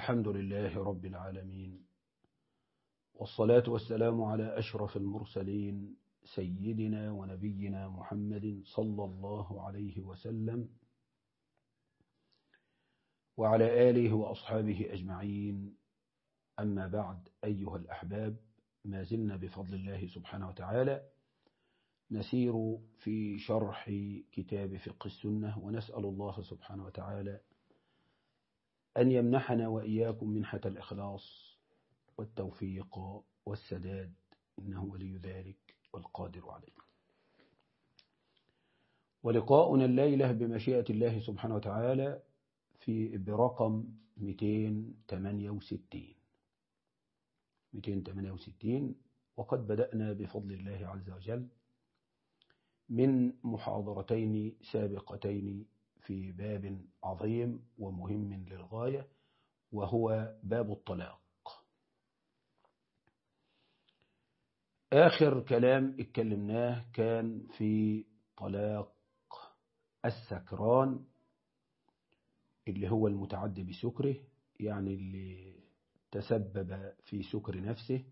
الحمد لله رب العالمين والصلاة والسلام على أشرف المرسلين سيدنا ونبينا محمد صلى الله عليه وسلم وعلى آله وأصحابه أجمعين أما بعد أيها الأحباب ما زلنا بفضل الله سبحانه وتعالى نسير في شرح كتاب فقه السنة ونسأل الله سبحانه وتعالى أن يمنحنا وإياكم منحة الإخلاص والتوفيق والسداد إنه ولي ذلك والقادر عليه ولقاؤنا الليلة بمشيئة الله سبحانه وتعالى في برقم 268 268 وقد بدأنا بفضل الله عز وجل من محاضرتين سابقتين في باب عظيم ومهم للغاية وهو باب الطلاق آخر كلام اتكلمناه كان في طلاق السكران اللي هو المتعدي بسكره يعني اللي تسبب في سكر نفسه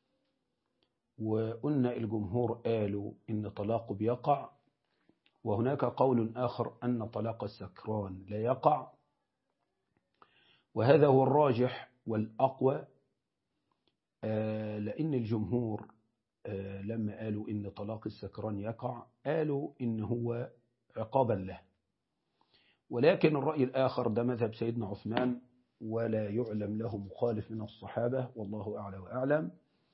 وقلنا الجمهور قالوا إن طلاقه بيقع وهناك قول آخر أن طلاق السكران لا يقع وهذا هو الراجح والأقوى لأن الجمهور لما قالوا إن طلاق السكران يقع قالوا إن هو عقابا له ولكن الرأي الآخر ده مذهب سيدنا عثمان ولا يعلم له مخالف من الصحابة والله أعلى وأعلم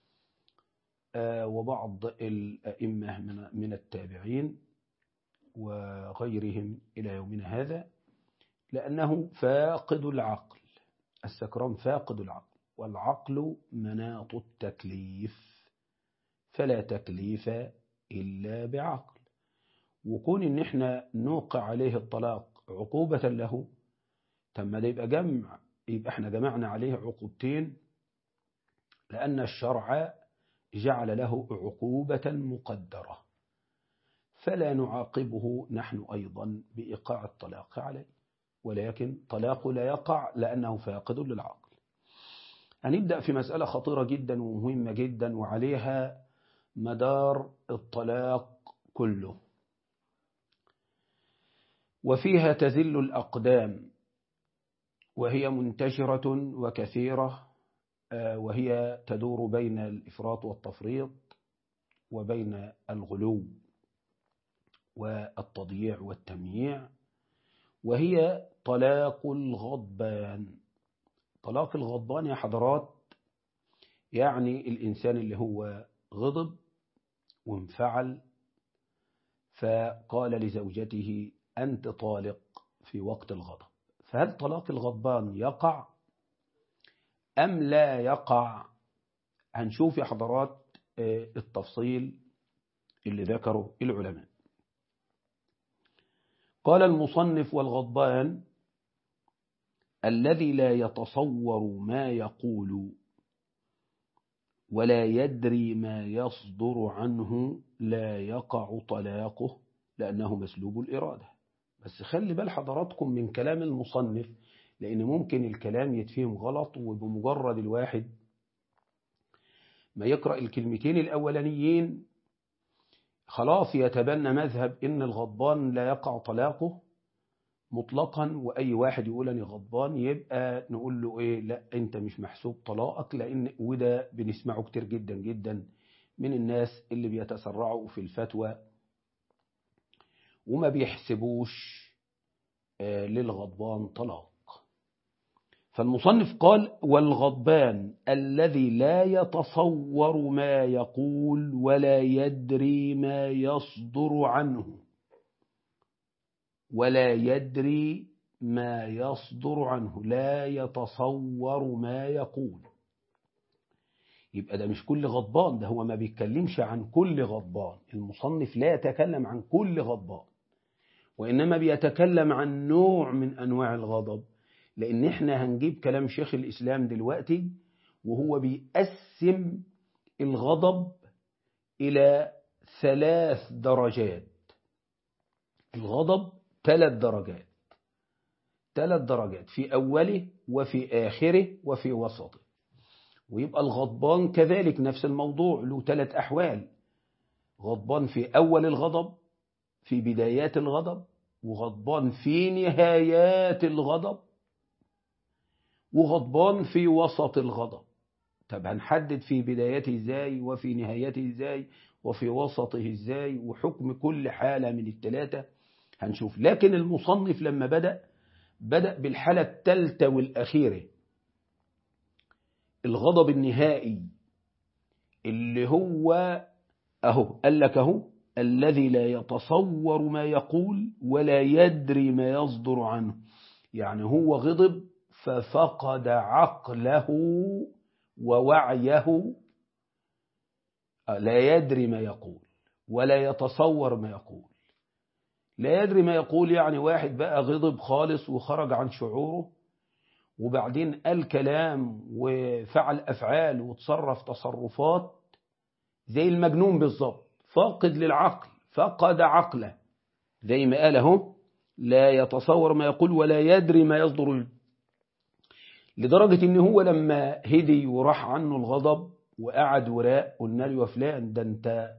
وبعض الأئمة من التابعين وغيرهم إلى يومنا هذا لأنه فاقد العقل السكران فاقد العقل والعقل مناط التكليف فلا تكليف إلا بعقل وكون إن إحنا نوقع عليه الطلاق عقوبة له تم ده يبقى جمع يبقى إحنا جمعنا عليه عقوبتين لأن الشرع جعل له عقوبة مقدرة فلا نعاقبه نحن أيضا بإيقاع الطلاق عليه ولكن طلاقه لا يقع لأنه فاقد للعقل هنبدأ في مسألة خطيرة جدا ومهمة جدا وعليها مدار الطلاق كله وفيها تذل الأقدام وهي منتشرة وكثيرة وهي تدور بين الإفراط والتفريط وبين الغلو والتضييع والتمييع وهي طلاق الغضبان طلاق الغضبان يا حضرات يعني الإنسان اللي هو غضب وانفعل فقال لزوجته أنت طالق في وقت الغضب فهل طلاق الغضبان يقع أم لا يقع هنشوف يا حضرات التفصيل اللي ذكره العلماء قال المصنف والغضبان الذي لا يتصور ما يقول ولا يدري ما يصدر عنه لا يقع طلاقه لأنه مسلوب الإرادة بس خلي بال حضراتكم من كلام المصنف لأن ممكن الكلام يتفهم غلط وبمجرد الواحد ما يقرأ الكلمتين الأولانيين خلاص يتبنى مذهب إن الغضبان لا يقع طلاقه مطلقا وأي واحد يقول أنا غضبان يبقى نقول له إيه لا أنت مش محسوب طلاقك لأن وده بنسمعه كتير جدا جدا من الناس اللي بيتسرعوا في الفتوى وما بيحسبوش للغضبان طلاق فالمصنف قال والغضبان الذي لا يتصور ما يقول ولا يدري ما يصدر عنه ولا يدري ما يصدر عنه لا يتصور ما يقول يبقى ده مش كل غضبان ده هو ما بيتكلمش عن كل غضبان المصنف لا يتكلم عن كل غضبان وإنما بيتكلم عن نوع من أنواع الغضب لأن احنا هنجيب كلام شيخ الإسلام دلوقتي وهو بيقسم الغضب إلى ثلاث درجات الغضب ثلاث درجات ثلاث درجات في أوله وفي آخره وفي وسطه ويبقى الغضبان كذلك نفس الموضوع له ثلاث أحوال غضبان في أول الغضب في بدايات الغضب وغضبان في نهايات الغضب وغضبان في وسط الغضب طب هنحدد في بدايته ازاي وفي نهايته ازاي وفي وسطه ازاي وحكم كل حالة من الثلاثة هنشوف لكن المصنف لما بدأ بدأ بالحالة الثالثة والأخيرة الغضب النهائي اللي هو أهو قال لك أهو الذي لا يتصور ما يقول ولا يدري ما يصدر عنه يعني هو غضب ففقد عقله ووعيه لا يدري ما يقول ولا يتصور ما يقول لا يدري ما يقول يعني واحد بقى غضب خالص وخرج عن شعوره وبعدين قال كلام وفعل أفعال وتصرف تصرفات زي المجنون بالظبط فاقد للعقل فقد عقله زي ما قال اهو لا يتصور ما يقول ولا يدري ما يصدر لدرجة ان هو لما هدي وراح عنه الغضب وقعد وراء قلنا له يا فلان ده انت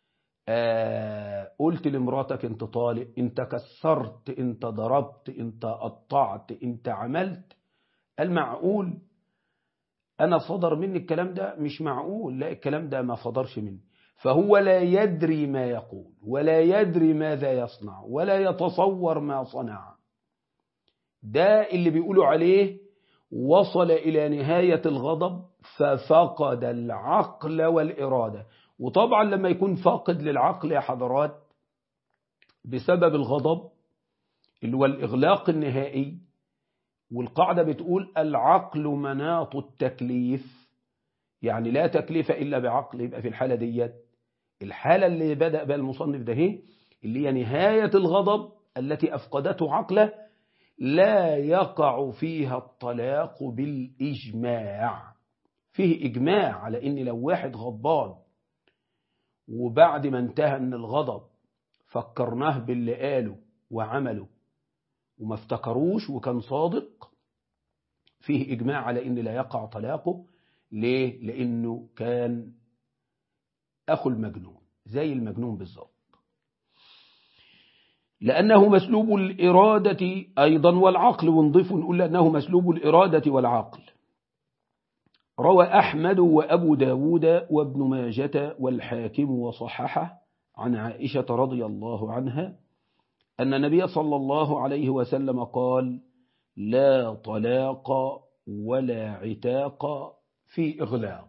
آه قلت لمراتك انت طالق انت كسرت انت ضربت انت قطعت انت عملت المعقول انا صدر مني الكلام ده مش معقول لا الكلام ده ما صدرش مني فهو لا يدري ما يقول ولا يدري ماذا يصنع ولا يتصور ما صنع ده اللي بيقولوا عليه وصل إلى نهاية الغضب ففقد العقل والإرادة وطبعا لما يكون فاقد للعقل يا حضرات بسبب الغضب اللي هو الإغلاق النهائي والقاعدة بتقول العقل مناط التكليف يعني لا تكليف إلا بعقل يبقى في الحالة ديت الحالة اللي بدأ بها المصنف ده هي اللي هي نهاية الغضب التي أفقدته عقله لا يقع فيها الطلاق بالإجماع فيه إجماع على إن لو واحد غضبان وبعد ما انتهى من الغضب فكرناه باللي قاله وعمله وما افتكروش وكان صادق فيه إجماع على إن لا يقع طلاقه ليه؟ لأنه كان أخو المجنون زي المجنون بالظبط لأنه مسلوب الإرادة أيضا والعقل ونضيف نقول لأنه مسلوب الإرادة والعقل روى أحمد وأبو داود وابن ماجة والحاكم وصححه عن عائشة رضي الله عنها أن النبي صلى الله عليه وسلم قال لا طلاق ولا عتاق في إغلاق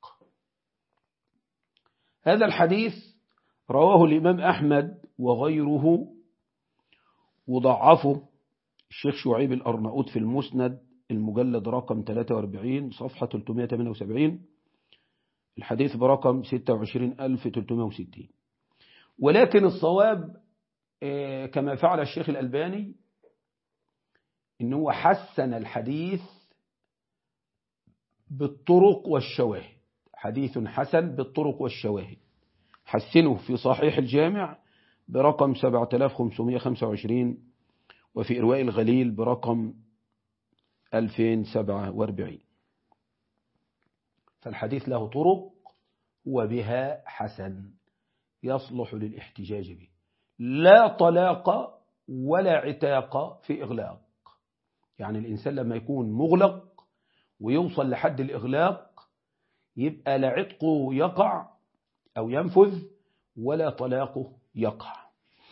هذا الحديث رواه الإمام أحمد وغيره وضعفه الشيخ شعيب الأرناؤوط في المسند المجلد رقم 43 صفحة 378 الحديث برقم 26360 ولكن الصواب كما فعل الشيخ الألباني إنه حسن الحديث بالطرق والشواهد حديث حسن بالطرق والشواهد حسنه في صحيح الجامع برقم 7525 وفي إرواء الغليل برقم 2047 فالحديث له طرق وبها حسن يصلح للاحتجاج به لا طلاق ولا عتاق في إغلاق يعني الإنسان لما يكون مغلق ويوصل لحد الإغلاق يبقى لا عتقه يقع أو ينفذ ولا طلاقه يقع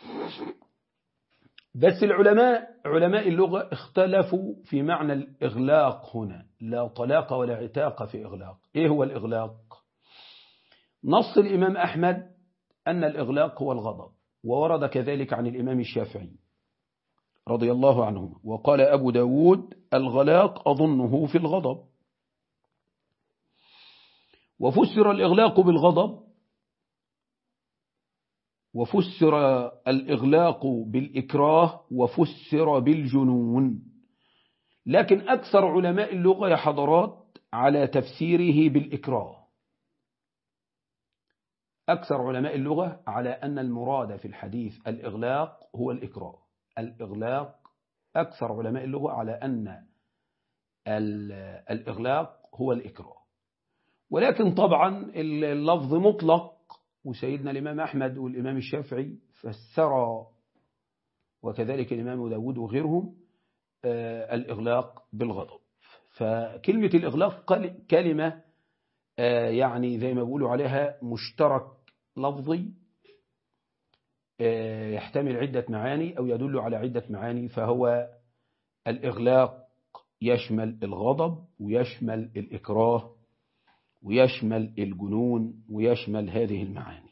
بس العلماء علماء اللغة اختلفوا في معنى الإغلاق هنا لا طلاق ولا عتاق في إغلاق إيه هو الإغلاق نص الإمام أحمد أن الإغلاق هو الغضب وورد كذلك عن الإمام الشافعي رضي الله عنهما وقال أبو داود الغلاق أظنه في الغضب وفسر الإغلاق بالغضب وفسر الإغلاق بالإكراه وفسر بالجنون لكن أكثر علماء اللغة يا حضرات على تفسيره بالإكراه أكثر علماء اللغة على أن المراد في الحديث الإغلاق هو الإكراه الإغلاق أكثر علماء اللغة على أن الإغلاق هو الإكراه ولكن طبعا اللفظ مطلق وسيدنا الإمام أحمد والإمام الشافعي فسر وكذلك الإمام داود وغيرهم الإغلاق بالغضب فكلمة الإغلاق كلمة يعني زي ما بيقولوا عليها مشترك لفظي يحتمل عدة معاني أو يدل على عدة معاني فهو الإغلاق يشمل الغضب ويشمل الإكراه ويشمل الجنون ويشمل هذه المعاني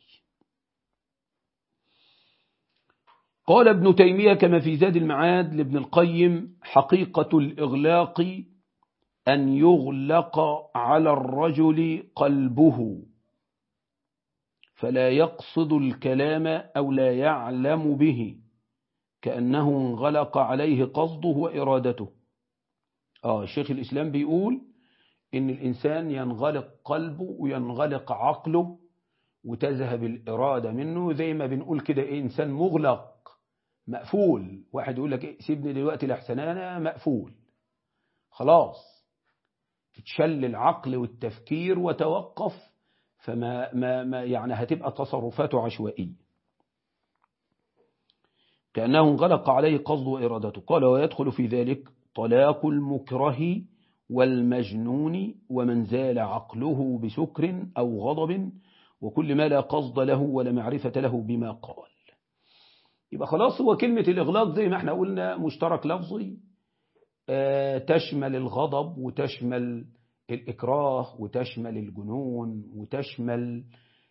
قال ابن تيمية كما في زاد المعاد لابن القيم حقيقة الإغلاق أن يغلق على الرجل قلبه فلا يقصد الكلام أو لا يعلم به كأنه انغلق عليه قصده وإرادته آه الشيخ الإسلام بيقول إن الإنسان ينغلق قلبه وينغلق عقله وتذهب الإرادة منه زي ما بنقول كده إيه إنسان مغلق مقفول واحد يقول لك إيه سيبني دلوقتي لحسن أنا مقفول خلاص تشل العقل والتفكير وتوقف فما ما ما يعني هتبقى تصرفاته عشوائية كأنه انغلق عليه قصد وإرادته قال ويدخل في ذلك طلاق المكره والمجنون ومن زال عقله بسكر أو غضب وكل ما لا قصد له ولا معرفة له بما قال يبقى خلاص هو كلمة الإغلاق زي ما احنا قلنا مشترك لفظي تشمل الغضب وتشمل الإكراه وتشمل الجنون وتشمل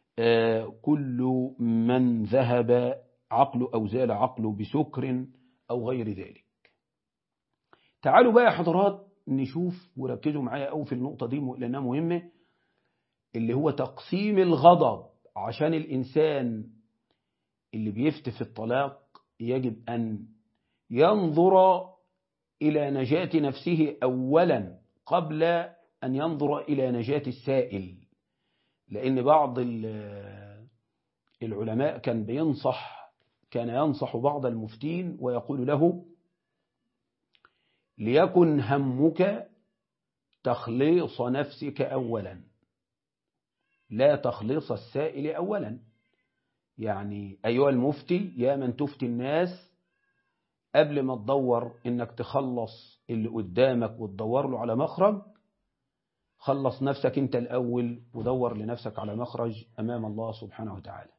كل من ذهب عقله أو زال عقله بسكر أو غير ذلك تعالوا بقى يا حضرات نشوف وركزوا معايا قوي في النقطة دي لأنها مهمة اللي هو تقسيم الغضب عشان الإنسان اللي بيفتي في الطلاق يجب أن ينظر إلى نجاة نفسه أولا قبل أن ينظر إلى نجاة السائل لأن بعض العلماء كان بينصح كان ينصح بعض المفتين ويقول له ليكن همك تخليص نفسك أولا لا تخليص السائل أولا يعني أيها المفتي يا من تفتي الناس قبل ما تدور إنك تخلص اللي قدامك وتدور له على مخرج خلص نفسك انت الأول ودور لنفسك على مخرج أمام الله سبحانه وتعالى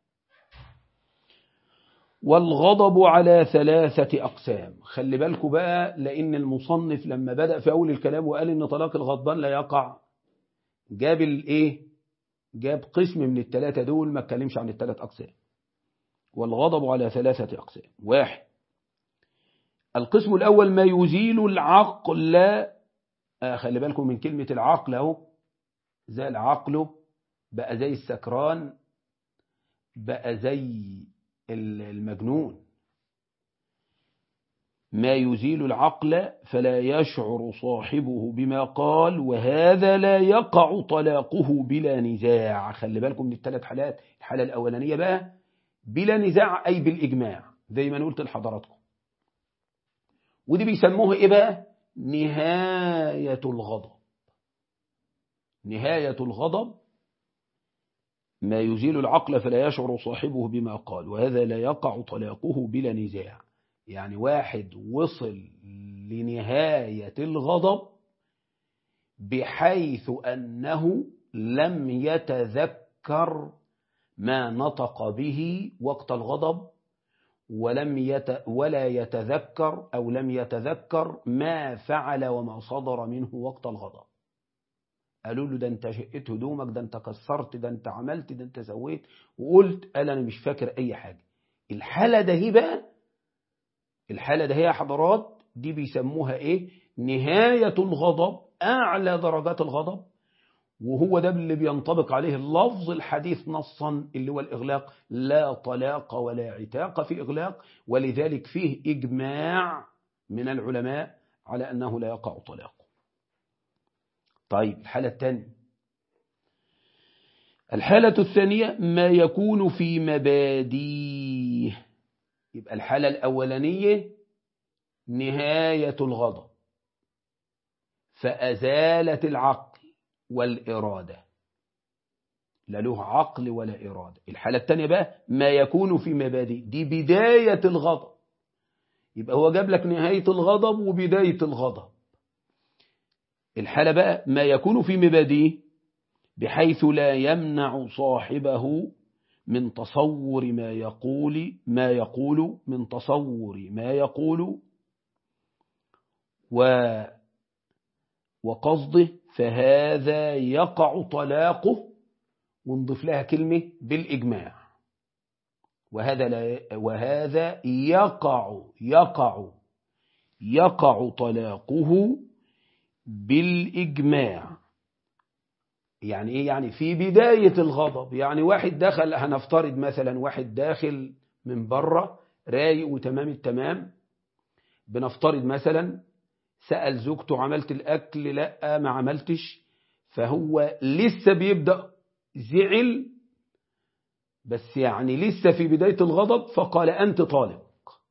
والغضب على ثلاثة أقسام خلي بالكم بقى لأن المصنف لما بدأ في أول الكلام وقال إن طلاق الغضبان لا يقع جاب الإيه جاب قسم من الثلاثة دول ما اتكلمش عن الثلاث أقسام والغضب على ثلاثة أقسام واحد القسم الأول ما يزيل العقل آه خلي بالكم من كلمة العقل اهو زي العقل بقى زي السكران بقى زي المجنون ما يزيل العقل فلا يشعر صاحبه بما قال وهذا لا يقع طلاقه بلا نزاع خلي بالكم من الثلاث حالات الحالة الأولانية بقى بلا نزاع أي بالإجماع زي ما قلت لحضراتكم ودي بيسموها إيه بقى نهاية الغضب نهاية الغضب ما يزيل العقل فلا يشعر صاحبه بما قال وهذا لا يقع طلاقه بلا نزاع يعني واحد وصل لنهاية الغضب بحيث أنه لم يتذكر ما نطق به وقت الغضب ولم يت ولا يتذكر أو لم يتذكر ما فعل وما صدر منه وقت الغضب قالوا له ده انت شقيت هدومك ده انت كسرت ده انت عملت ده انت سويت وقلت قال انا مش فاكر اي حاجة الحالة ده هي بقى الحالة ده هي يا حضرات دي بيسموها ايه نهاية الغضب اعلى درجات الغضب وهو ده اللي بينطبق عليه اللفظ الحديث نصا اللي هو الإغلاق لا طلاق ولا عتاق في إغلاق ولذلك فيه إجماع من العلماء على أنه لا يقع طلاق طيب الحالة الثانية الحالة الثانية ما يكون في مباديه يبقى الحالة الأولانية نهاية الغضب فأزالت العقل والإرادة لا له عقل ولا إرادة الحالة الثانية بقى ما يكون في مبادئ دي بداية الغضب يبقى هو جاب لك نهاية الغضب وبداية الغضب الحالة بقى ما يكون في مبادئ بحيث لا يمنع صاحبه من تصور ما يقول ما يقول من تصور ما يقول و وقصده فهذا يقع طلاقه ونضيف لها كلمة بالإجماع وهذا لا وهذا يقع يقع يقع طلاقه بالإجماع يعني إيه يعني في بداية الغضب يعني واحد دخل هنفترض مثلا واحد داخل من بره رايق وتمام التمام بنفترض مثلا سأل زوجته عملت الأكل لا ما عملتش فهو لسه بيبدأ زعل بس يعني لسه في بداية الغضب فقال أنت طالق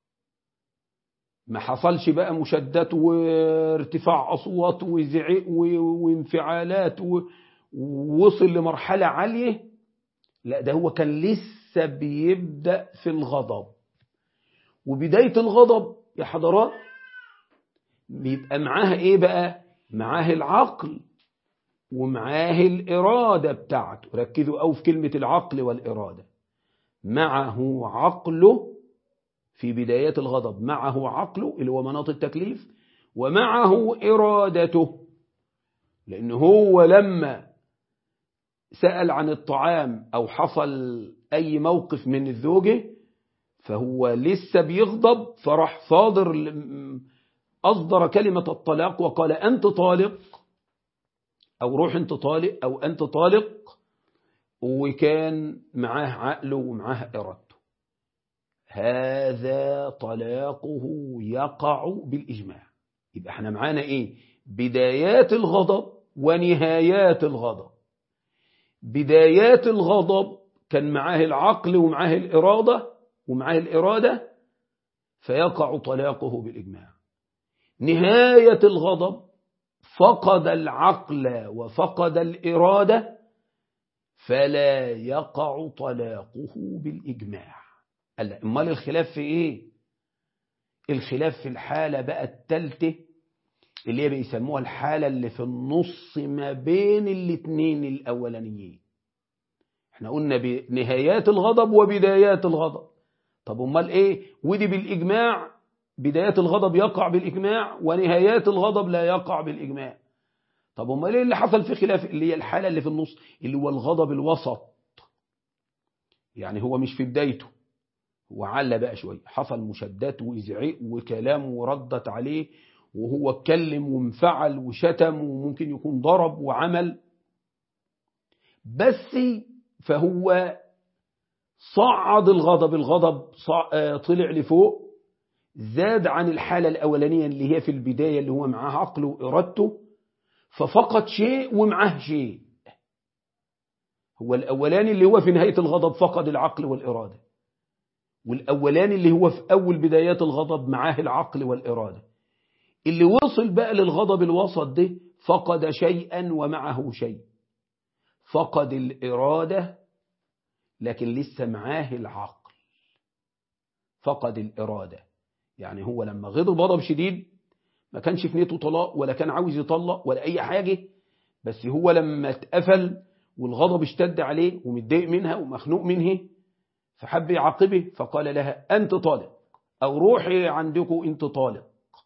ما حصلش بقى مشدات وارتفاع أصوات وزعق وانفعالات ووصل لمرحلة عالية لا ده هو كان لسه بيبدأ في الغضب وبداية الغضب يا حضرات بيبقى معاها ايه بقى معاه العقل ومعاه الإرادة بتاعته ركزوا أو في كلمة العقل والإرادة معه عقله في بدايات الغضب معه عقله اللي هو مناط التكليف ومعه إرادته لأن هو لما سأل عن الطعام أو حصل أي موقف من الزوجة فهو لسه بيغضب فراح صادر أصدر كلمة الطلاق وقال أنت طالق أو روح أنت طالق أو أنت طالق وكان معاه عقله ومعاه إرادته هذا طلاقه يقع بالإجماع يبقى احنا معانا إيه بدايات الغضب ونهايات الغضب بدايات الغضب كان معاه العقل ومعاه الإرادة ومعاه الإرادة فيقع طلاقه بالإجماع نهاية الغضب فقد العقل وفقد الإرادة فلا يقع طلاقه بالإجماع أمال الخلاف في إيه الخلاف في الحالة بقى التالتة اللي هي بيسموها الحالة اللي في النص ما بين الاتنين الأولانيين احنا قلنا بنهايات الغضب وبدايات الغضب طب امال ايه ودي بالإجماع بدايات الغضب يقع بالإجماع ونهايات الغضب لا يقع بالإجماع طب امال ايه اللي حصل في خلاف اللي هي الحالة اللي في النص اللي هو الغضب الوسط يعني هو مش في بدايته هو على بقى شوية حصل مشدات وإزعاق وكلام وردت عليه وهو اتكلم وانفعل وشتم وممكن يكون ضرب وعمل بس فهو صعد الغضب الغضب طلع لفوق زاد عن الحالة الأولانية اللي هي في البداية اللي هو معاه عقله وإرادته ففقد شيء ومعاه شيء هو الأولاني اللي هو في نهاية الغضب فقد العقل والإرادة والأولاني اللي هو في أول بدايات الغضب معاه العقل والإرادة اللي وصل بقى للغضب الوسط ده فقد شيئا ومعه شيء فقد الإرادة لكن لسه معاه العقل فقد الإرادة يعني هو لما غضب غضب شديد ما كانش في نيته طلاق ولا كان عاوز يطلق ولا أي حاجة بس هو لما اتقفل والغضب اشتد عليه ومتضايق منها ومخنوق منه فحب يعاقبه فقال لها أنت طالق أو روحي عندكم أنت طالق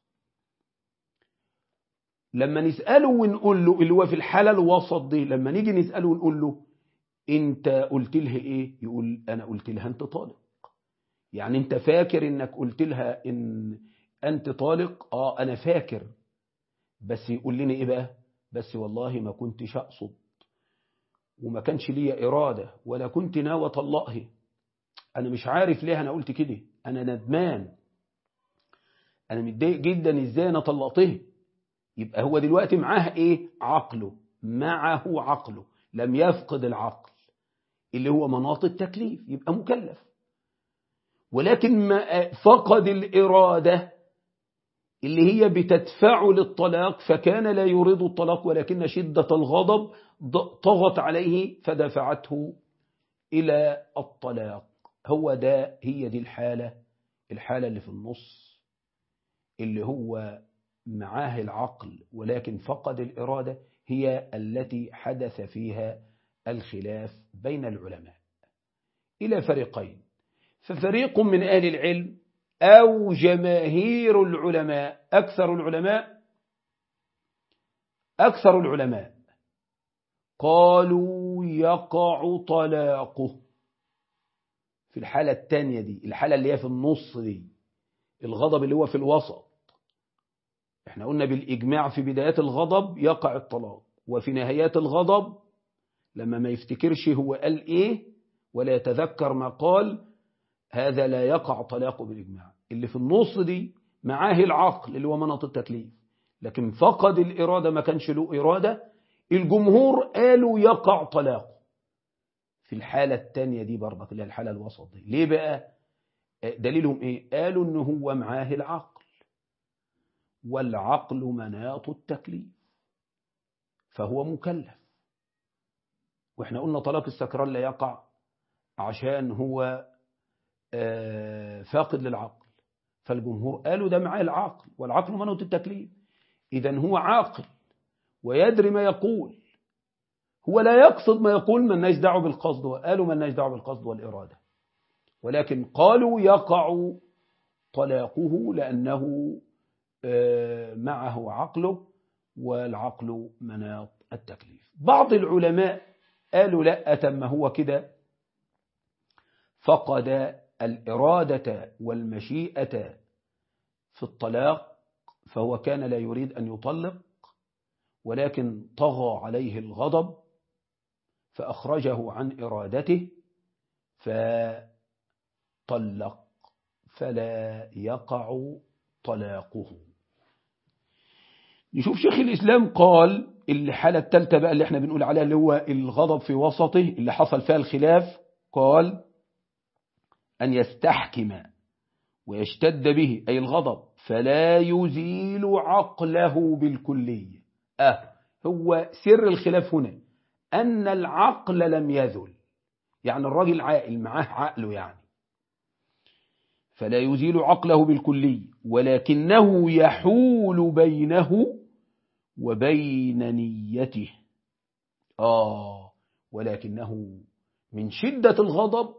لما نسأله ونقول له اللي هو في الحالة الوسط دي لما نيجي نسأله ونقول له انت قلت لها ايه يقول انا قلت لها انت طالق يعني انت فاكر انك قلت لها ان انت طالق اه انا فاكر بس يقول لنا ايه بقى بس والله ما كنتش اقصد وما كانش ليا إرادة ولا كنت ناوى طلقها أنا مش عارف ليه أنا قلت كده أنا ندمان أنا متضايق جدا إزاي أنا طلقته يبقى هو دلوقتي معاه إيه عقله معه عقله لم يفقد العقل اللي هو مناط التكليف يبقى مكلف ولكن ما فقد الإرادة اللي هي بتدفع للطلاق فكان لا يريد الطلاق ولكن شدة الغضب طغت عليه فدفعته إلى الطلاق هو ده هي دي الحالة الحالة اللي في النص اللي هو معاه العقل ولكن فقد الإرادة هي التي حدث فيها الخلاف بين العلماء إلى فريقين ففريق من أهل العلم أو جماهير العلماء أكثر العلماء أكثر العلماء قالوا يقع طلاقه في الحالة الثانية دي الحالة اللي هي في النص دي الغضب اللي هو في الوسط احنا قلنا بالإجماع في بدايات الغضب يقع الطلاق وفي نهايات الغضب لما ما يفتكرش هو قال ايه ولا يتذكر ما قال هذا لا يقع طلاقه بالإجماع اللي في النص دي معاه العقل اللي هو مناط التكليف لكن فقد الإرادة ما كانش له إرادة الجمهور قالوا يقع طلاقه في الحالة الثانية دي برضك اللي هي الحالة الوسط دي ليه بقى دليلهم ايه قالوا ان هو معاه العقل والعقل مناط التكليف فهو مكلف واحنا قلنا طلاق السكران لا يقع عشان هو فاقد للعقل فالجمهور قالوا ده معاه العقل والعقل منوط التكليف إذا هو عاقل ويدري ما يقول هو لا يقصد ما يقول من ناش دعوه بالقصد وقالوا من ناش دعوه بالقصد والإرادة ولكن قالوا يقع طلاقه لأنه معه عقله والعقل مناط التكليف بعض العلماء قالوا لا أتم هو كده فقد الإرادة والمشيئة في الطلاق فهو كان لا يريد أن يطلق ولكن طغى عليه الغضب فأخرجه عن إرادته فطلق فلا يقع طلاقه نشوف شيخ الإسلام قال الحالة الثالثة بقى اللي احنا بنقول عليها اللي هو الغضب في وسطه اللي حصل فيها الخلاف قال أن يستحكم ويشتد به أي الغضب فلا يزيل عقله بالكلية أه هو سر الخلاف هنا أن العقل لم يذل يعني الراجل عاقل معاه عقله يعني فلا يزيل عقله بالكلية ولكنه يحول بينه وبين نيته آه ولكنه من شدة الغضب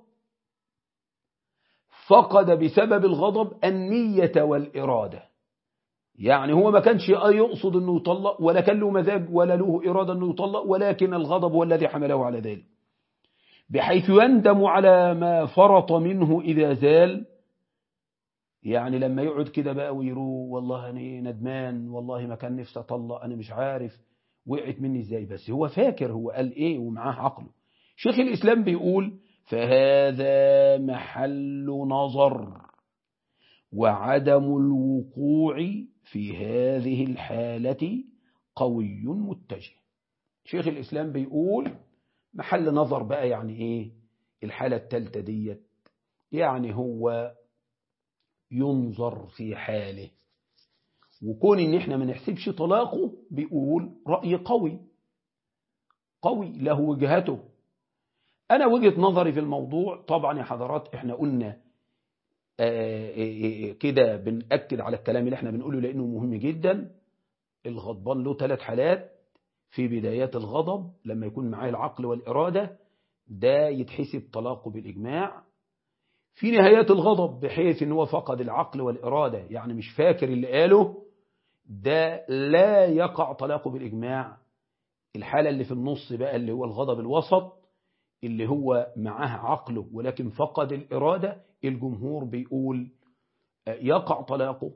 فقد بسبب الغضب النية والإرادة يعني هو ما كانش يقصد أنه يطلق ولا كان له مزاج ولا له إرادة أنه يطلق ولكن الغضب هو الذي حمله على ذلك بحيث يندم على ما فرط منه إذا زال يعني لما يقعد كده بقى ويروح والله أنا ندمان والله ما كان نفسي أطلق أنا مش عارف وقعت مني إزاي بس هو فاكر هو قال إيه ومعاه عقله شيخ الإسلام بيقول فهذا محل نظر وعدم الوقوع في هذه الحالة قوي متجه شيخ الإسلام بيقول محل نظر بقى يعني إيه الحالة التالتة ديت يعني هو ينظر في حاله وكون ان احنا ما نحسبش طلاقه بيقول رأي قوي قوي له وجهته أنا وجهة نظري في الموضوع طبعا يا حضرات احنا قلنا كده بنأكد على الكلام اللي احنا بنقوله لأنه مهم جدا الغضبان له ثلاث حالات في بدايات الغضب لما يكون معاه العقل والإرادة ده يتحسب طلاقه بالإجماع في نهايات الغضب بحيث ان هو فقد العقل والإرادة يعني مش فاكر اللي قاله ده لا يقع طلاقه بالإجماع الحالة اللي في النص بقى اللي هو الغضب الوسط اللي هو معاه عقله ولكن فقد الإرادة الجمهور بيقول يقع طلاقه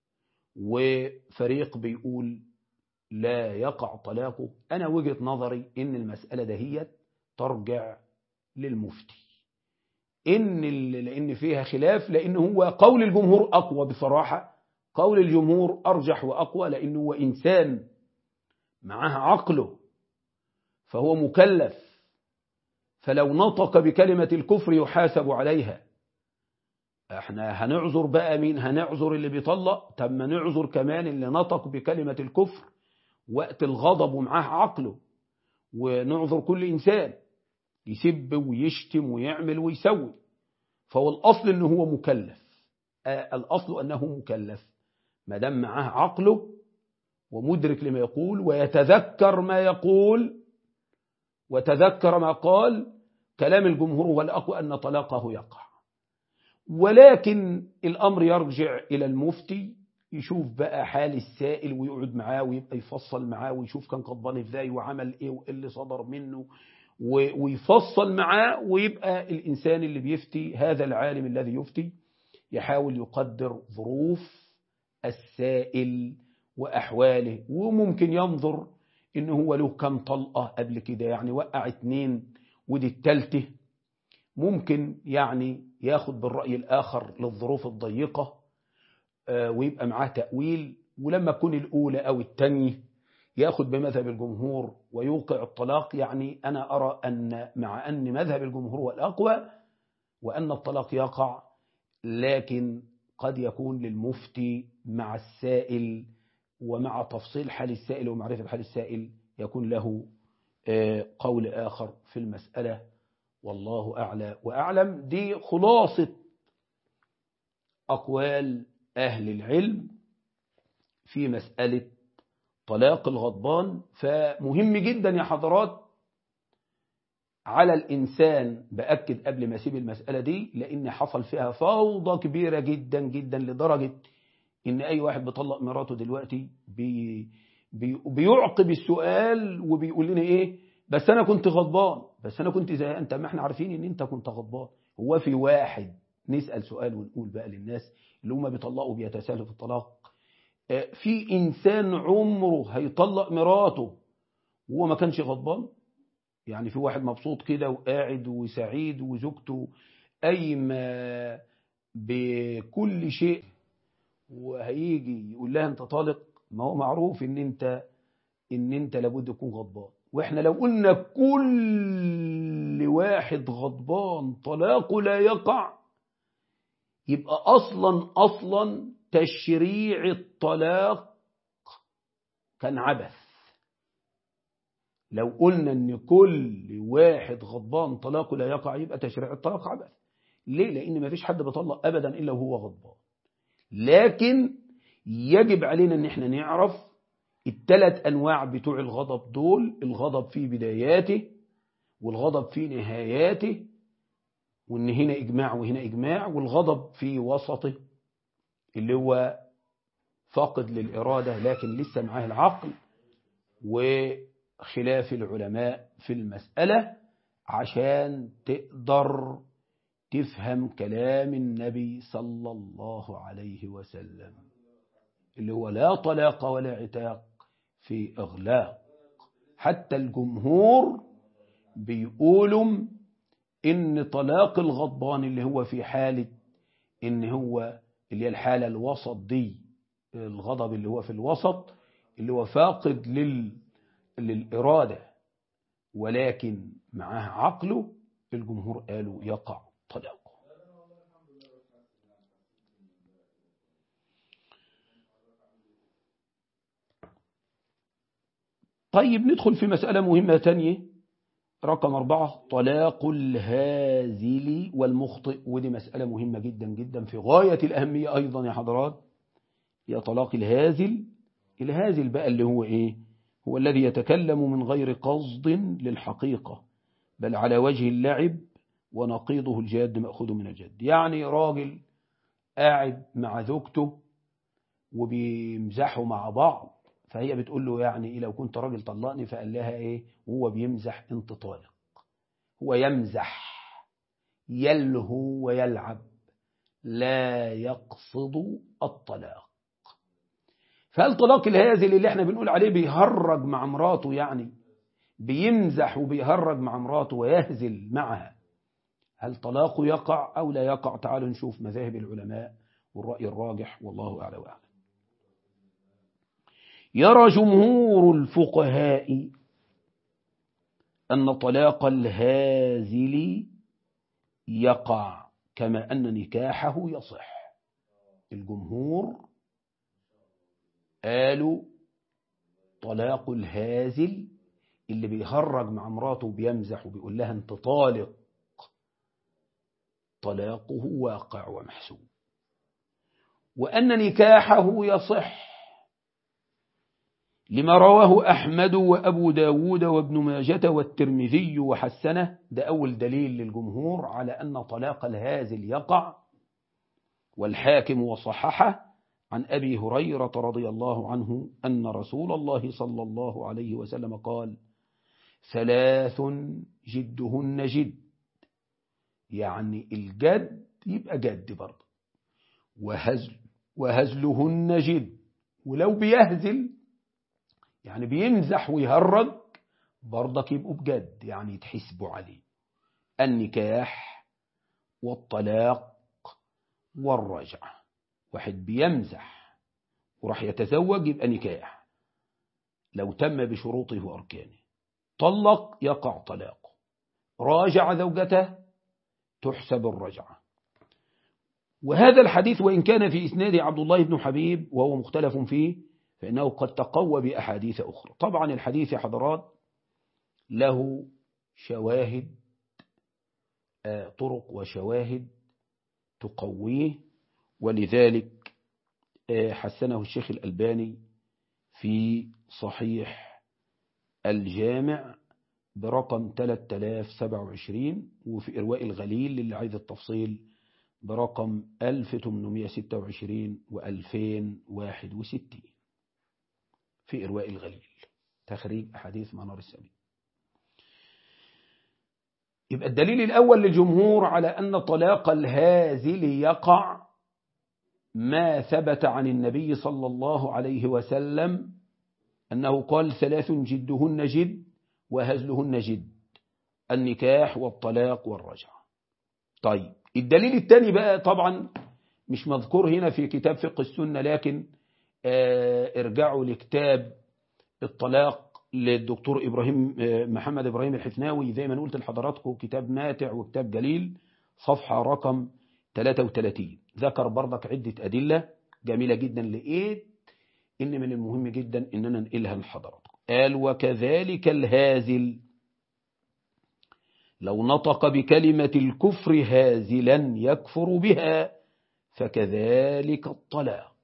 وفريق بيقول لا يقع طلاقه أنا وجهة نظري إن المسألة دهيت ترجع للمفتي إن لأن فيها خلاف لأن هو قول الجمهور أقوى بصراحة قول الجمهور أرجح وأقوى لأنه هو إنسان معاه عقله فهو مكلف فلو نطق بكلمة الكفر يحاسب عليها احنا هنعذر بقى مين هنعذر اللي بيطلق طب ما نعذر كمان اللي نطق بكلمة الكفر وقت الغضب ومعاه عقله ونعذر كل إنسان يسب ويشتم ويعمل ويسوي فهو الأصل أنه هو مكلف آه الأصل أنه مكلف ما دام معاه عقله ومدرك لما يقول ويتذكر ما يقول وتذكر ما قال كلام الجمهور هو الأقوى أن طلاقه يقع ولكن الأمر يرجع إلى المفتي يشوف بقى حال السائل ويقعد معاه ويبقى يفصل معاه ويشوف كان غضبان ازاي وعمل ايه وايه اللي صدر منه ويفصل معاه ويبقى الإنسان اللي بيفتي هذا العالم الذي يفتي يحاول يقدر ظروف السائل وأحواله وممكن ينظر إن هو له كم طلقة قبل كده يعني وقع اتنين ودي التالتة ممكن يعني ياخد بالرأي الآخر للظروف الضيقة ويبقى معاه تأويل ولما تكون الأولى أو الثانية ياخد بمذهب الجمهور ويوقع الطلاق يعني أنا أرى أن مع أن مذهب الجمهور هو الأقوى وأن الطلاق يقع لكن قد يكون للمفتي مع السائل ومع تفصيل حال السائل ومعرفة حال السائل يكون له قول آخر في المسألة والله أعلى وأعلم دي خلاصة أقوال أهل العلم في مسألة طلاق الغضبان فمهم جدا يا حضرات على الإنسان بأكد قبل ما أسيب المسألة دي لأن حصل فيها فوضى كبيرة جدا جدا لدرجة إن أي واحد بيطلق مراته دلوقتي بي بي بيعقب السؤال وبيقول لنا إيه بس أنا كنت غضبان بس أنا كنت زي أنت ما احنا عارفين إن أنت كنت غضبان هو في واحد نسأل سؤال ونقول بقى للناس اللي هم بيطلقوا بيتساهلوا في الطلاق في إنسان عمره هيطلق مراته وهو ما كانش غضبان يعني في واحد مبسوط كده وقاعد وسعيد وزوجته قايمة بكل شيء وهيجي يقول لها انت طالق ما هو معروف ان انت ان انت لابد تكون غضبان واحنا لو قلنا كل واحد غضبان طلاقه لا يقع يبقى اصلا اصلا تشريع الطلاق كان عبث لو قلنا ان كل واحد غضبان طلاقه لا يقع يبقى تشريع الطلاق عبث ليه لان ما فيش حد بيطلق ابدا الا وهو غضبان لكن يجب علينا ان احنا نعرف الثلاث انواع بتوع الغضب دول الغضب في بداياته والغضب في نهاياته وان هنا اجماع وهنا اجماع والغضب في وسطه اللي هو فاقد للإرادة لكن لسه معاه العقل وخلاف العلماء في المسألة عشان تقدر تفهم كلام النبي صلى الله عليه وسلم اللي هو لا طلاق ولا عتاق في إغلاق حتى الجمهور بيقولوا إن طلاق الغضبان اللي هو في حالة إن هو اللي هي الحالة الوسط دي الغضب اللي هو في الوسط اللي هو فاقد لل... للإرادة ولكن معاه عقله الجمهور قالوا يقع طلاقه طيب ندخل في مسألة مهمة تانية رقم أربعة طلاق الهازل والمخطئ ودي مسألة مهمة جدا جدا في غاية الأهمية أيضا يا حضرات هي طلاق الهازل الهازل بقى اللي هو إيه هو الذي يتكلم من غير قصد للحقيقة بل على وجه اللعب ونقيضه الجاد مأخوذ من الجد يعني راجل قاعد مع زوجته وبيمزحوا مع بعض فهي بتقول له يعني إيه لو كنت راجل طلقني فقال لها إيه وهو بيمزح انت طالق هو يمزح يلهو ويلعب لا يقصد الطلاق فالطلاق الهازل اللي احنا بنقول عليه بيهرج مع مراته يعني بيمزح وبيهرج مع مراته ويهزل معها هل طلاقه يقع أو لا يقع تعالوا نشوف مذاهب العلماء والرأي الراجح والله أعلى وأعلم يرى جمهور الفقهاء أن طلاق الهازل يقع كما أن نكاحه يصح الجمهور قالوا طلاق الهازل اللي بيهرج مع مراته وبيمزح وبيقول لها انت طالق طلاقه واقع ومحسوب وأن نكاحه يصح لما رواه أحمد وأبو داود وابن ماجة والترمذي وحسنه ده أول دليل للجمهور على أن طلاق الهازل يقع والحاكم وصححه عن أبي هريرة رضي الله عنه أن رسول الله صلى الله عليه وسلم قال ثلاث جدهن جد يعني الجد يبقى جد برضه وهزل وهزلهن جد ولو بيهزل يعني بيمزح ويهرج برضك يبقوا بجد يعني يتحسبوا عليه النكاح والطلاق والرجعة واحد بيمزح وراح يتزوج يبقى نكاح لو تم بشروطه وأركانه طلق يقع طلاقه راجع زوجته تحسب الرجعة وهذا الحديث وإن كان في إسناد عبد الله بن حبيب وهو مختلف فيه فإنه قد تقوى بأحاديث أخرى طبعا الحديث يا حضرات له شواهد طرق وشواهد تقويه ولذلك حسنه الشيخ الألباني في صحيح الجامع برقم 3027 وفي إرواء الغليل للي عايز التفصيل برقم 1826 و2061 في إرواء الغليل تخريج أحاديث منار السبيل يبقى الدليل الأول للجمهور على أن طلاق الهازل يقع ما ثبت عن النبي صلى الله عليه وسلم أنه قال ثلاث جدهن جد وهزلهن جد النكاح والطلاق والرجعة طيب الدليل الثاني بقى طبعا مش مذكور هنا في كتاب فقه السنة لكن ارجعوا لكتاب الطلاق للدكتور إبراهيم محمد إبراهيم الحفناوي زي ما قلت لحضراتكم كتاب ماتع وكتاب جليل صفحة رقم 33 ذكر برضك عدة أدلة جميلة جدا لقيت إن من المهم جدا إننا ننقلها لحضراتكم قال وكذلك الهازل لو نطق بكلمة الكفر هازلا يكفر بها فكذلك الطلاق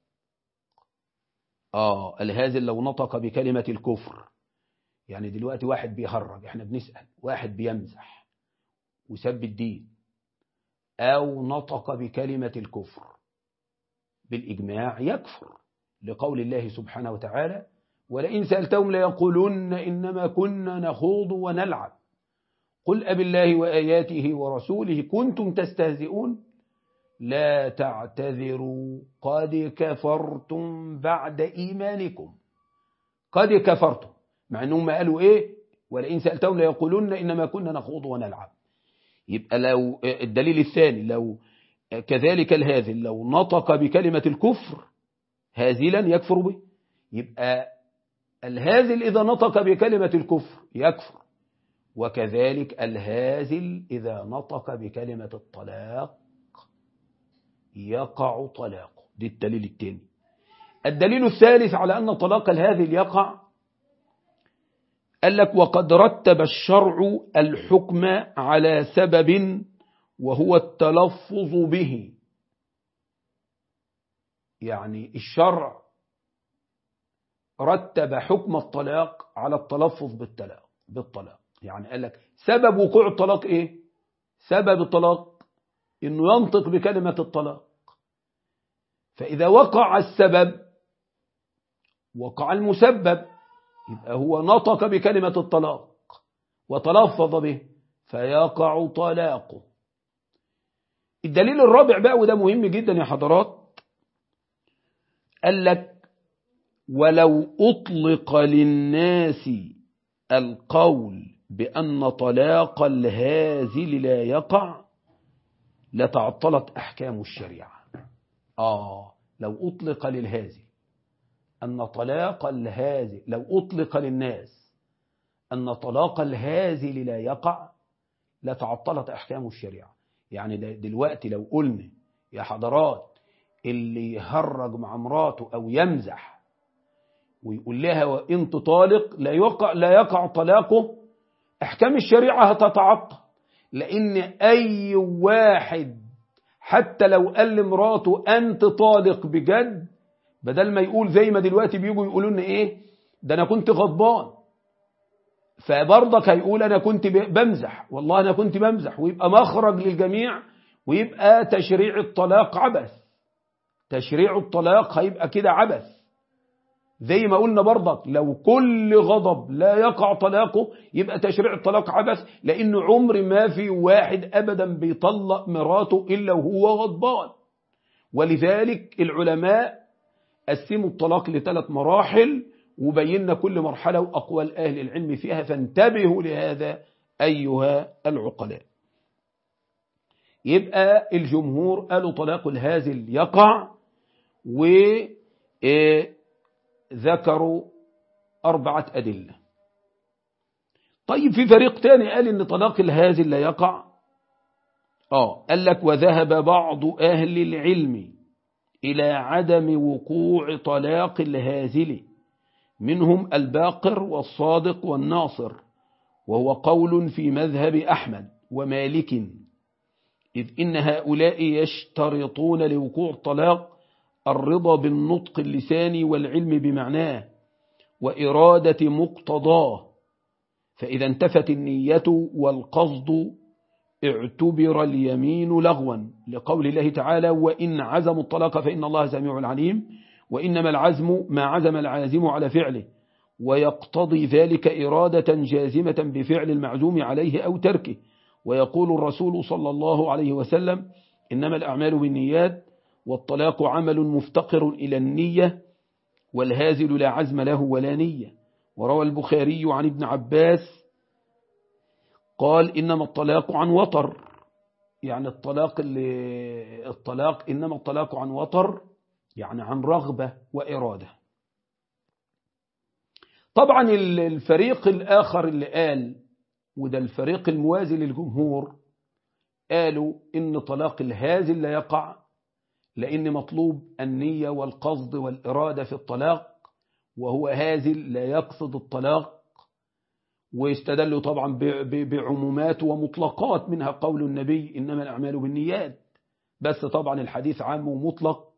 آه الهازل لو نطق بكلمة الكفر يعني دلوقتي واحد بيهرج احنا بنسأل واحد بيمزح وسب الدين أو نطق بكلمة الكفر بالإجماع يكفر لقول الله سبحانه وتعالى ولئن سألتهم ليقولن إنما كنا نخوض ونلعب قل أب الله وآياته ورسوله كنتم تستهزئون لا تعتذروا قد كفرتم بعد إيمانكم قد كفرتم مع أنهم قالوا إيه ولئن سألتهم ليقولن إنما كنا نخوض ونلعب يبقى لو الدليل الثاني لو كذلك الهازل لو نطق بكلمة الكفر هازلا يكفر به يبقى الهازل إذا نطق بكلمة الكفر يكفر وكذلك الهازل إذا نطق بكلمة الطلاق يقع طلاقه دي الدليل الثاني الدليل الثالث على أن طلاق الهازل يقع قال لك وقد رتب الشرع الحكم على سبب وهو التلفظ به يعني الشرع رتب حكم الطلاق على التلفظ بالطلاق بالطلاق يعني قال لك سبب وقوع الطلاق ايه سبب الطلاق انه ينطق بكلمة الطلاق فإذا وقع السبب وقع المسبب يبقى هو نطق بكلمة الطلاق وتلفظ به فيقع طلاقه الدليل الرابع بقى وده مهم جدا يا حضرات قال لك ولو أطلق للناس القول بأن طلاق الهازل لا يقع لتعطلت أحكام الشريعة آه لو أطلق للهازل أن طلاق الهازل لو أطلق للناس أن طلاق الهازل لا يقع لتعطلت أحكام الشريعة يعني دلوقتي لو قلنا يا حضرات اللي يهرج مع مراته أو يمزح ويقول لها وإنت طالق لا يقع, لا يقع طلاقه أحكام الشريعة هتتعطل لأن أي واحد حتى لو قال لمراته أنت طالق بجد بدل ما يقول زي ما دلوقتي بيجوا يقولوا لنا إيه ده أنا كنت غضبان فبرضك هيقول أنا كنت بمزح والله أنا كنت بمزح ويبقى مخرج للجميع ويبقى تشريع الطلاق عبث تشريع الطلاق هيبقى كده عبث زي ما قلنا برضك لو كل غضب لا يقع طلاقه يبقى تشريع الطلاق عبث لأنه عمر ما في واحد أبدا بيطلق مراته إلا وهو غضبان ولذلك العلماء قسموا الطلاق لثلاث مراحل وبينا كل مرحلة وأقوال أهل العلم فيها فانتبهوا لهذا أيها العقلاء يبقى الجمهور قالوا طلاق الهازل يقع وذكروا أربعة أدلة طيب في فريق تاني قال إن طلاق الهازل لا يقع آه قال لك وذهب بعض أهل العلم إلى عدم وقوع طلاق الهازل منهم الباقر والصادق والناصر وهو قول في مذهب أحمد ومالك إذ إن هؤلاء يشترطون لوقوع الطلاق الرضا بالنطق اللساني والعلم بمعناه وإرادة مقتضاه فإذا انتفت النية والقصد اعتبر اليمين لغوا لقول الله تعالى وإن عزموا الطلاق فإن الله سميع عليم وإنما العزم ما عزم العازم على فعله ويقتضي ذلك إرادة جازمة بفعل المعزوم عليه أو تركه ويقول الرسول صلى الله عليه وسلم إنما الأعمال بالنيات والطلاق عمل مفتقر إلى النية والهازل لا عزم له ولا نية وروى البخاري عن ابن عباس قال إنما الطلاق عن وطر يعني الطلاق اللي الطلاق إنما الطلاق عن وطر يعني عن رغبة وإرادة طبعا الفريق الآخر اللي قال وده الفريق الموازي للجمهور قالوا إن طلاق الهازل لا يقع لأن مطلوب النية والقصد والإرادة في الطلاق وهو هازل لا يقصد الطلاق ويستدلوا طبعا بعمومات ومطلقات منها قول النبي إنما الأعمال بالنيات بس طبعا الحديث عام ومطلق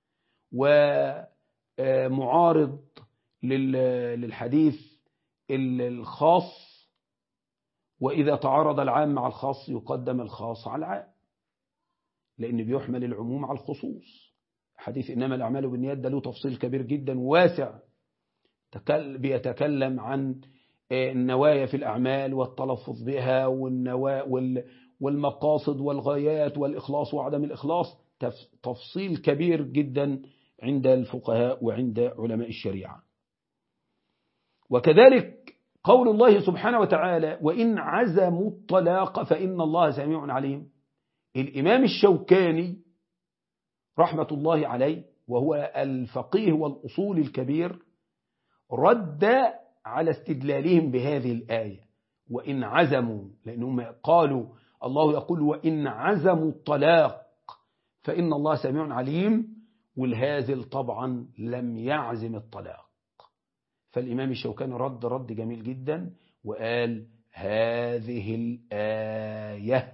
ومعارض للحديث الخاص وإذا تعارض العام مع الخاص يقدم الخاص على العام لأن بيحمل العموم على الخصوص حديث إنما الأعمال بالنيات ده له تفصيل كبير جدا واسع بيتكلم عن النوايا في الأعمال والتلفظ بها والمقاصد والغايات والإخلاص وعدم الإخلاص تفصيل كبير جدا عند الفقهاء وعند علماء الشريعة وكذلك قول الله سبحانه وتعالى وإن عزموا الطلاق فإن الله سميع عليم الإمام الشوكاني رحمة الله عليه وهو الفقيه والأصول الكبير رد على استدلالهم بهذه الآية وإن عزموا لأنهم قالوا الله يقول وإن عزموا الطلاق فإن الله سميع عليم والهازل طبعا لم يعزم الطلاق فالإمام الشوكاني رد رد جميل جدا وقال هذه الآية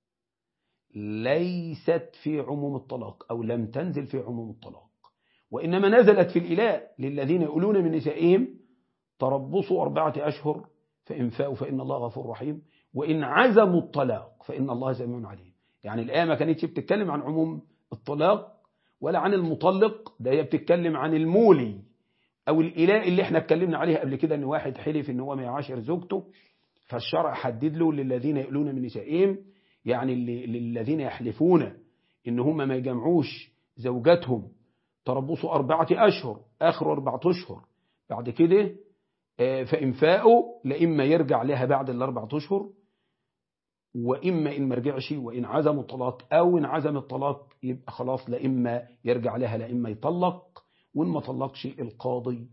ليست في عموم الطلاق أو لم تنزل في عموم الطلاق وإنما نزلت في الإلاء للذين يقولون من نسائهم تربصوا أربعة أشهر فإن فاءوا فإن الله غفور رحيم وإن عزموا الطلاق فإن الله سميع عليم يعني الآية ما كانتش بتتكلم عن عموم الطلاق ولا عن المطلق ده هي بتتكلم عن المولي أو الإلاء اللي احنا اتكلمنا عليها قبل كده ان واحد حلف ان هو ما يعاشر زوجته فالشرع حدد له للذين يقولون من نسائهم يعني للذين يحلفون ان هم ما يجمعوش زوجاتهم تربصوا أربعة أشهر آخر أربعة أشهر بعد كده فإن فاءوا لإما يرجع لها بعد الأربعة أشهر وإما إن مرجعش وإن عزم الطلاق أو إن عزم الطلاق يبقى خلاص لإما يرجع لها لإما يطلق وإن ما طلقش القاضي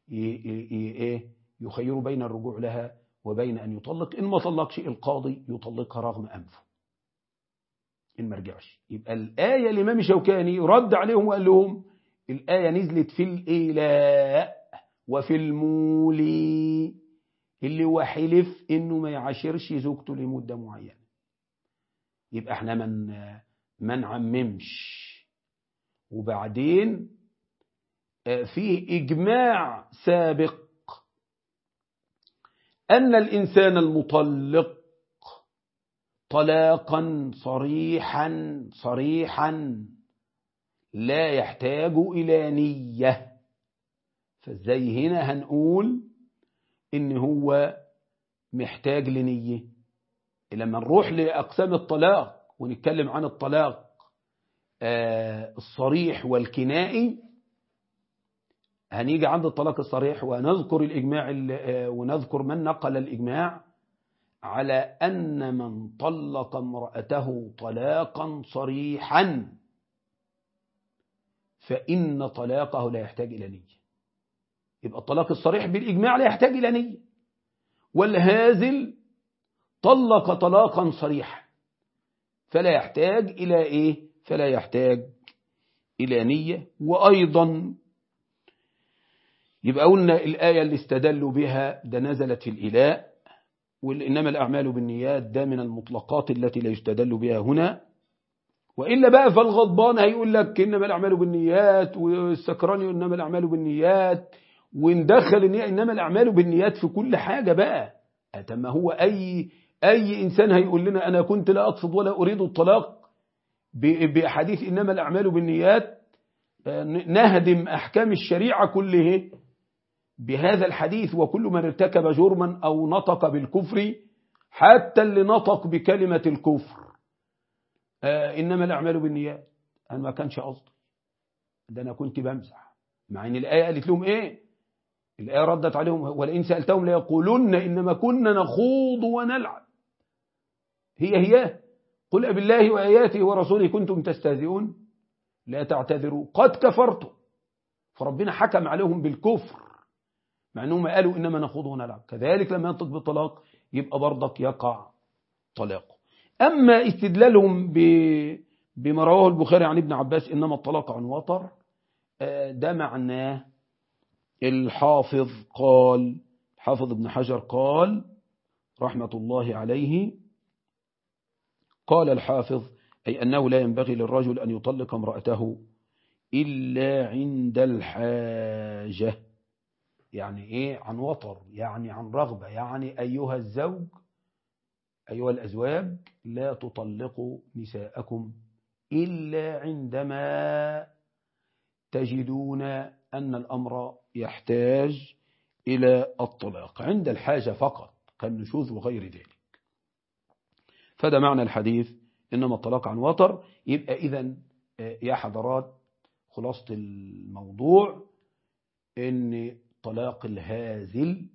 يخير بين الرجوع لها وبين أن يطلق إن ما طلقش القاضي يطلقها رغم أنفه إن ما رجعش يبقى الآية الإمام الشوكاني رد عليهم وقال لهم الآية نزلت في الإيلاء وفي المولي اللي هو حلف إنه ما يعاشرش زوجته لمدة معينة يبقى احنا من ما نعممش وبعدين فيه إجماع سابق أن الإنسان المطلق طلاقا صريحا صريحا لا يحتاج إلى نية فازاي هنا هنقول إن هو محتاج لنية لما نروح لأقسام الطلاق ونتكلم عن الطلاق الصريح والكنائي هنيجي عند الطلاق الصريح ونذكر الإجماع ونذكر من نقل الإجماع على أن من طلق امرأته طلاقا صريحا فإن طلاقه لا يحتاج إلى نية يبقى الطلاق الصريح بالإجماع لا يحتاج إلى نية والهازل طلق طلاقا صريحا فلا يحتاج إلى إيه فلا يحتاج إلى نية وأيضا يبقى قلنا الآية اللي استدلوا بها ده نزلت في الإلاء وإنما الأعمال بالنيات ده من المطلقات التي لا يستدل بها هنا وإلا بقى فالغضبان هيقول لك إنما الأعمال بالنيات والسكران إنما الأعمال بالنيات وندخل النية إنما الأعمال بالنيات في كل حاجة بقى أتما هو أي أي إنسان هيقول لنا أنا كنت لا أقصد ولا أريد الطلاق بأحاديث إنما الأعمال بالنيات نهدم أحكام الشريعة كله بهذا الحديث وكل من ارتكب جرما أو نطق بالكفر حتى اللي نطق بكلمة الكفر إنما الأعمال بالنيات أنا ما كانش قصدي ده أنا كنت بمزح مع أن الآية قالت لهم إيه الآية ردت عليهم ولئن سألتهم ليقولن إنما كنا نخوض ونلعب هي هي قل بالله وآياته ورسوله كنتم تستهزئون لا تعتذروا قد كفرتم فربنا حكم عليهم بالكفر مع أنهم قالوا إنما نخوض ونلعب كذلك لما ينطق بالطلاق يبقى برضك يقع طلاقه أما استدلالهم بما رواه البخاري عن ابن عباس إنما الطلاق عن وطر ده معناه الحافظ قال حافظ ابن حجر قال رحمة الله عليه قال الحافظ أي أنه لا ينبغي للرجل أن يطلق امرأته إلا عند الحاجة يعني إيه عن وطر يعني عن رغبة يعني أيها الزوج أيها الأزواج لا تطلقوا نساءكم إلا عندما تجدون أن الأمر يحتاج إلى الطلاق عند الحاجة فقط كالنشوذ وغير ذلك فده معنى الحديث إنما الطلاق عن وطر يبقى إذا يا حضرات خلاصة الموضوع إن طلاق الهازل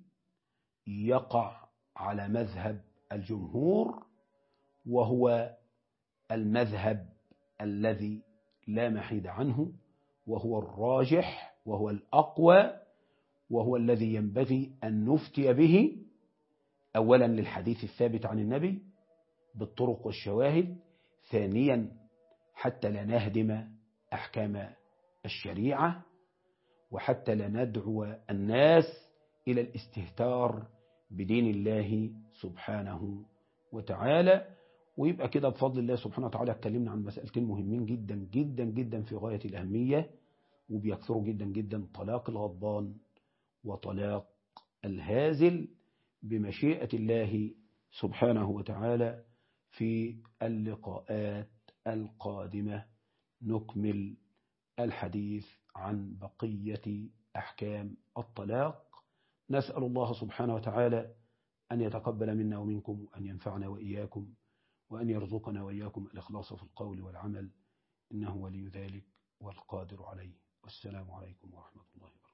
يقع على مذهب الجمهور وهو المذهب الذي لا محيد عنه وهو الراجح وهو الأقوى وهو الذي ينبغي أن نفتي به أولا للحديث الثابت عن النبي بالطرق والشواهد ثانيا حتى لا نهدم أحكام الشريعة وحتى لا ندعو الناس إلى الاستهتار بدين الله سبحانه وتعالى ويبقى كده بفضل الله سبحانه وتعالى اتكلمنا عن مسألتين مهمين جدا جدا جدا في غاية الأهمية وبيكثروا جدا جدا طلاق الغضبان وطلاق الهازل بمشيئة الله سبحانه وتعالى في اللقاءات القادمة نكمل الحديث عن بقية أحكام الطلاق نسأل الله سبحانه وتعالى أن يتقبل منا ومنكم وأن ينفعنا وإياكم وأن يرزقنا وإياكم الإخلاص في القول والعمل إنه ولي ذلك والقادر عليه والسلام عليكم ورحمة الله وبركاته